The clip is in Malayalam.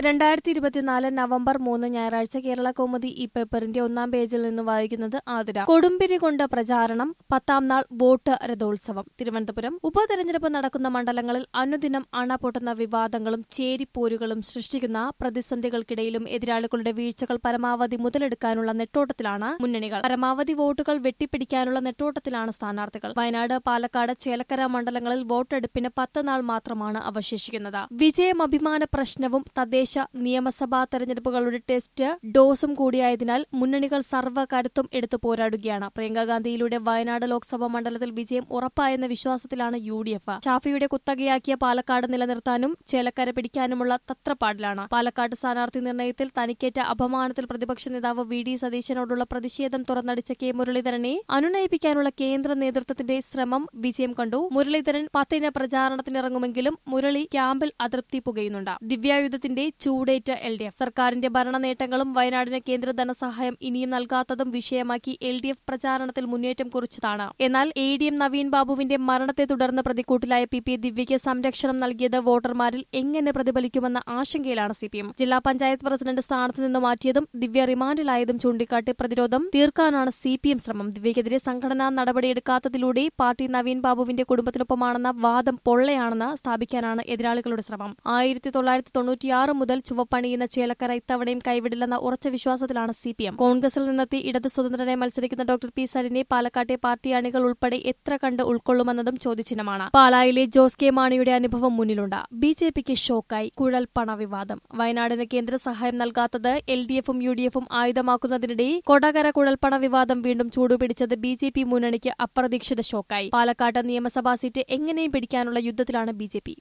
രണ്ടായിരത്തി ഇരുപത്തിനാല് നവംബർ മൂന്ന് ഞായറാഴ്ച കേരള കൗമുദി ഈ പേപ്പറിന്റെ ഒന്നാം പേജിൽ നിന്ന് വായിക്കുന്നത് ആതിര കൊടുമ്പിരി കൊണ്ട് പ്രചാരണം പത്താം നാൾ വോട്ട് രഥോത്സവം തിരുവനന്തപുരം ഉപതെരഞ്ഞെടുപ്പ് നടക്കുന്ന മണ്ഡലങ്ങളിൽ അനുദിനം അണപൊട്ടുന്ന വിവാദങ്ങളും ചേരിപ്പോരുകളും സൃഷ്ടിക്കുന്ന പ്രതിസന്ധികൾക്കിടയിലും എതിരാളികളുടെ വീഴ്ചകൾ പരമാവധി മുതലെടുക്കാനുള്ള നെട്ടോട്ടത്തിലാണ് മുന്നണികൾ പരമാവധി വോട്ടുകൾ വെട്ടിപ്പിടിക്കാനുള്ള നെട്ടോട്ടത്തിലാണ് സ്ഥാനാർത്ഥികൾ വയനാട് പാലക്കാട് ചേലക്കര മണ്ഡലങ്ങളിൽ വോട്ടെടുപ്പിന് പത്ത് നാൾ മാത്രമാണ് അവശേഷിക്കുന്നത് വിജയം അഭിമാന പ്രശ്നവും തദ്ദേശ നിയമസഭാ തെരഞ്ഞെടുപ്പുകളുടെ ടെസ്റ്റ് ഡോസും കൂടിയായതിനാൽ മുന്നണികൾ സർവ്വ കരുത്തും എടുത്തു പോരാടുകയാണ് പ്രിയങ്ക ഗാന്ധിയിലൂടെ വയനാട് ലോക്സഭാ മണ്ഡലത്തിൽ വിജയം ഉറപ്പായെന്ന വിശ്വാസത്തിലാണ് യു ഡി എഫ് ഷാഫിയുടെ കുത്തകയാക്കിയ പാലക്കാട് നിലനിർത്താനും ചേലക്കര പിടിക്കാനുമുള്ള തത്രപ്പാടിലാണ് പാലക്കാട് സ്ഥാനാർത്ഥി നിർണയത്തിൽ തനിക്കേറ്റ അപമാനത്തിൽ പ്രതിപക്ഷ നേതാവ് വി ഡി സതീശനോടുള്ള പ്രതിഷേധം തുറന്നടിച്ച കെ മുരളീധരനെ അനുനയിപ്പിക്കാനുള്ള കേന്ദ്ര നേതൃത്വത്തിന്റെ ശ്രമം വിജയം കണ്ടു മുരളീധരൻ പത്തിന് പ്രചാരണത്തിനിറങ്ങുമെങ്കിലും മുരളി ക്യാമ്പിൽ അതൃപ്തി പുകയുന്നുണ്ട് ദിവ്യായുധത്തിന്റെ ചൂടേറ്റ് എൽ ഡി എഫ് സർക്കാരിന്റെ ഭരണ നേട്ടങ്ങളും വയനാടിന് കേന്ദ്ര ധനസഹായം ഇനിയും നൽകാത്തതും വിഷയമാക്കി എൽ ഡി എഫ് പ്രചാരണത്തിൽ മുന്നേറ്റം കുറിച്ചതാണ് എന്നാൽ എ ഡി എം നവീൻ ബാബുവിന്റെ മരണത്തെ തുടർന്ന് പ്രതിക്കൂട്ടിലായ പി പി ദിവ്യയ്ക്ക് സംരക്ഷണം നൽകിയത് വോട്ടർമാരിൽ എങ്ങനെ പ്രതിഫലിക്കുമെന്ന ആശങ്കയിലാണ് സി പി എം ജില്ലാ പഞ്ചായത്ത് പ്രസിഡന്റ് സ്ഥാനത്ത് നിന്ന് മാറ്റിയതും ദിവ്യ റിമാൻഡിലായതും ചൂണ്ടിക്കാട്ടി പ്രതിരോധം തീർക്കാനാണ് സി പി എം ശ്രമം ദിവ്യക്കെതിരെ സംഘടനാ നടപടിയെടുക്കാത്തതിലൂടെ പാർട്ടി നവീൻ ബാബുവിന്റെ കുടുംബത്തിനൊപ്പമാണെന്ന വാദം പൊള്ളയാണെന്ന് സ്ഥാപിക്കാനാണ് എതിരാളികളുടെ ശ്രമം ആയിരത്തി തൊള്ളായിരത്തി തൊണ്ണൂറ്റിയാറ് മുതൽ ചുവപ്പണിയുന്ന ചേലക്കര ഇത്തവണയും കൈവിടില്ലെന്ന ഉറച്ച വിശ്വാസത്തിലാണ് സി പി എം കോൺഗ്രസിൽ നിന്നെത്തി ഇടത് സ്വതന്ത്രനെ മത്സരിക്കുന്ന ഡോക്ടർ പി സരിനെ പാലക്കാട്ടെ പാർട്ടി അണികൾ ഉൾപ്പെടെ എത്ര കണ്ട് ഉൾക്കൊള്ളുമെന്നതും ചോദ്യചിഹ്നമാണ് പാലായിലെ ജോസ് കെ മാണിയുടെ അനുഭവം മുന്നിലുണ്ട് ബി ജെ പിക്ക് ഷോക്കായി കുഴൽ പണവിവാദം വയനാടിന് കേന്ദ്ര സഹായം നൽകാത്തത് എൽ ഡി എഫും യു ഡി എഫും ആയുധമാക്കുന്നതിനിടെ കൊടകര കുഴൽപ്പണ വിവാദം വീണ്ടും ചൂടുപിടിച്ചത് ബി ജെ പി മുന്നണിക്ക് അപ്രതീക്ഷിത ഷോക്കായി പാലക്കാട്ട് നിയമസഭാ സീറ്റ് എങ്ങനെയും പിടിക്കാനുള്ള യുദ്ധത്തിലാണ് ബി ജെ പി